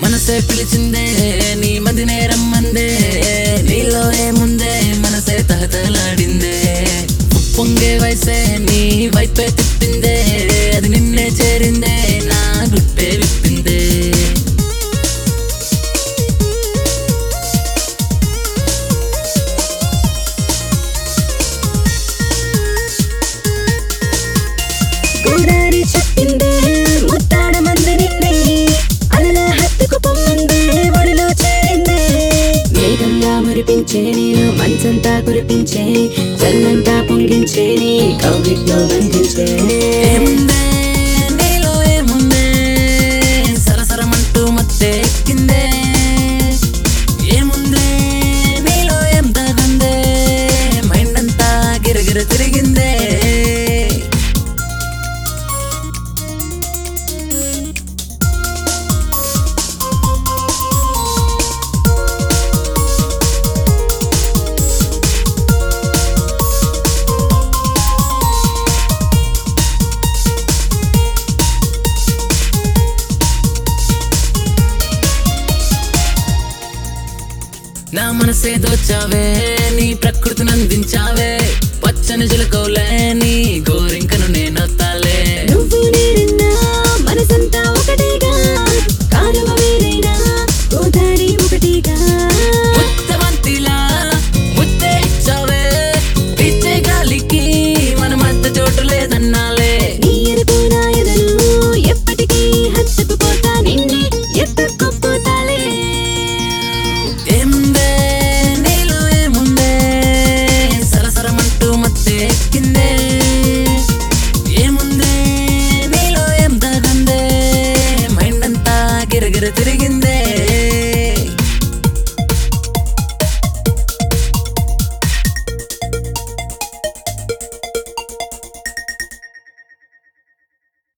మనసే పిలిచిందే నీ మదినే రమ్మందే నీలో ఏముందే మనసే తహతలాడిందే పొంగే వయసే నీ వైపే తిప్పిందే అది నిన్నే చేరిందే నా గుట్టే విప్పిందే గోదారి చెప్పిందే ముత్తాడ మందిరిందే అలల హత్తుకు పొమ్మందే ఒడిలో చేరిందే మేఘంగా మురిపించే నేను మంచంతా కురిపించే జల్లంతా పొంగించే నీ కౌగిట్లో బంధించే ఏముందే నీలో ఏముందే సరసరమంటూ మత్తే ఎక్కిందే ఏముందే నీలో ఏం తగుందే మైండ్ అంతా గిరగిర తిరిగిందే నా మనసే దోచావే నీ ప్రకృతిని అందించావే పచ్చని చిలకవులే నీ గోరింక